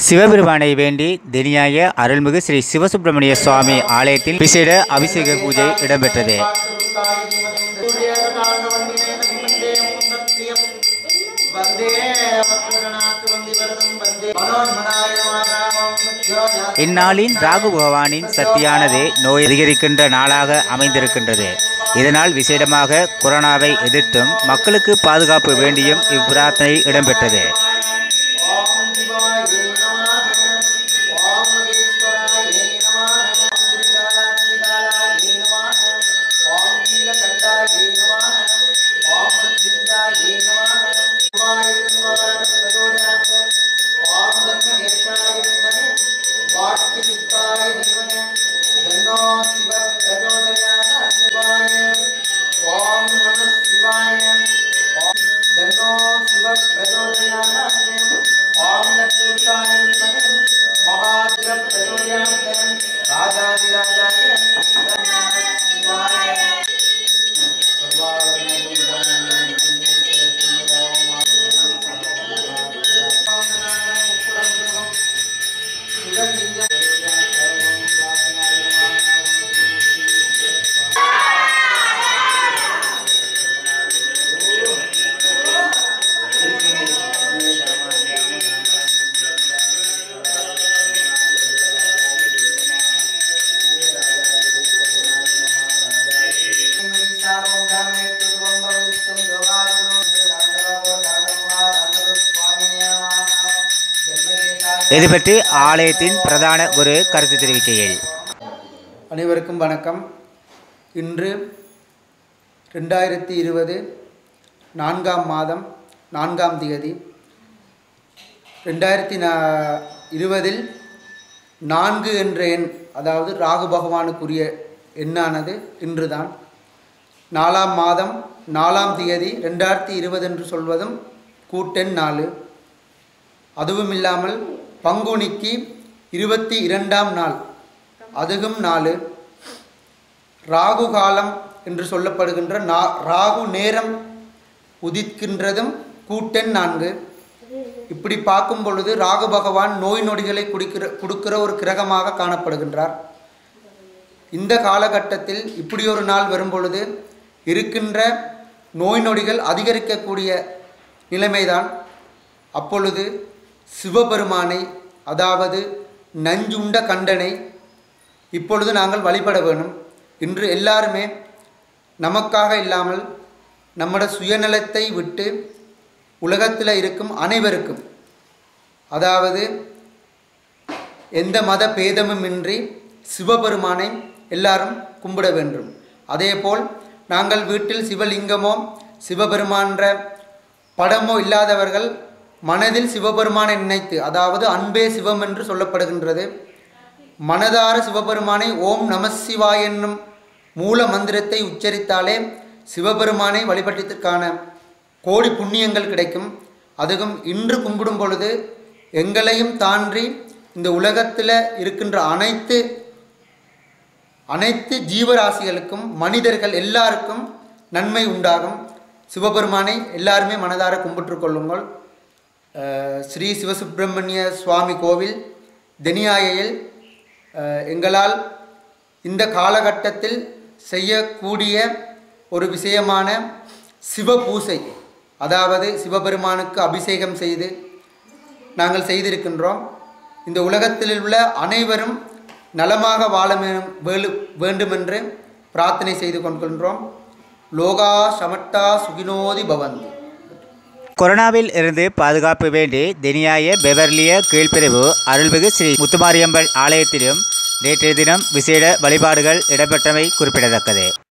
சிவபெருமானை வேண்டி தினியாய அருள்மிகு ஸ்ரீ சிவசுப்பிரமணிய சுவாமி ஆலயத்தில் விசேட அபிஷேக பூஜை இடம்பெற்றது இந்நாளின் ராகு பகவானின் சக்தியானது நோய் அதிகரிக்கின்ற நாளாக அமைந்திருக்கின்றது இதனால் விசேடமாக கொரோனாவை எதிர்த்தும் மக்களுக்கு பாதுகாப்பு வேண்டியும் இப்பிரார்த்தனை இடம்பெற்றது இது பற்றி ஆலயத்தின் பிரதான குரு கருத்து தெரிவிக்கையில் அனைவருக்கும் வணக்கம் இன்று ரெண்டாயிரத்தி இருபது நான்காம் மாதம் நான்காம் தேதி ரெண்டாயிரத்தி நா இருபதில் நான்கு என்ற எண் அதாவது ராகு பகவானுக்குரிய எண்ணானது இன்றுதான் நாலாம் மாதம் நாலாம் தேதி ரெண்டாயிரத்தி இருபது என்று சொல்வதும் கூட்டெண் நாலு அதுவும் இல்லாமல் பங்குனிக்கு இருபத்தி இரண்டாம் நாள் அதுவும் நாலு ராகு காலம் என்று சொல்லப்படுகின்ற நா ராகு நேரம் உதிக்கின்றதும் கூட்டெண் நான்கு இப்படி பார்க்கும் பொழுது ராகு பகவான் நோய் நொடிகளை குடிக்கிற கொடுக்கிற ஒரு கிரகமாக காணப்படுகின்றார் இந்த காலகட்டத்தில் இப்படி ஒரு நாள் வரும் பொழுது இருக்கின்ற நோய் நொடிகள் அதிகரிக்கக்கூடிய நிலைமைதான் அப்பொழுது சிவபெருமானை அதாவது நஞ்சுண்ட கண்டனை இப்பொழுது நாங்கள் வழிபட வேணும் இன்று எல்லாருமே நமக்காக இல்லாமல் நம்மட சுயநலத்தை விட்டு உலகத்தில் இருக்கும் அனைவருக்கும் அதாவது எந்த மத பேதமுமின்றி சிவபெருமானை எல்லாரும் கும்பிட வேண்டும் அதேபோல் நாங்கள் வீட்டில் சிவலிங்கமோ சிவபெருமான்ற படமோ இல்லாதவர்கள் மனதில் சிவபெருமானை நினைத்து அதாவது அன்பே சிவம் என்று சொல்லப்படுகின்றது மனதார சிவபெருமானை ஓம் நம சிவாய் என்னும் மூல மந்திரத்தை உச்சரித்தாலே சிவபெருமானை வழிபட்டதற்கான கோடி புண்ணியங்கள் கிடைக்கும் அதுவும் இன்று கும்பிடும் பொழுது எங்களையும் தாண்டி இந்த உலகத்தில் இருக்கின்ற அனைத்து அனைத்து ஜீவராசிகளுக்கும் மனிதர்கள் எல்லாருக்கும் நன்மை உண்டாகும் சிவபெருமானை எல்லாருமே மனதார கும்பிட்டு கொள்ளுங்கள் அஹ் ஸ்ரீ சிவசுப்பிரமணிய சுவாமி கோவில் தெனியாயில் அஹ் எங்களால் இந்த காலகட்டத்தில் செய்யக்கூடிய ஒரு விஷயமான சிவ பூசை அதாவது சிவபெருமானுக்கு அபிஷேகம் செய்து நாங்கள் செய்திருக்கின்றோம் இந்த உலகத்தில் உள்ள அனைவரும் நலமாக வாழ வே- வேலு வேண்டுமென்று பிரார்த்தனை செய்து கொள்கின்றோம் லோகா சமட்டா சுகினோதி பவந்தி கொரோனாவில் இருந்து பாதுகாப்பு வேண்டி தினியாய பெவர்லிய கீழ்ப்பிரிவு அருள்மிகு ஸ்ரீ முத்துமாரியம்மன் ஆலயத்திலும் நேற்றைய தினம் விசேட வழிபாடுகள் இடம்பெற்றமை குறிப்பிடத்தக்கது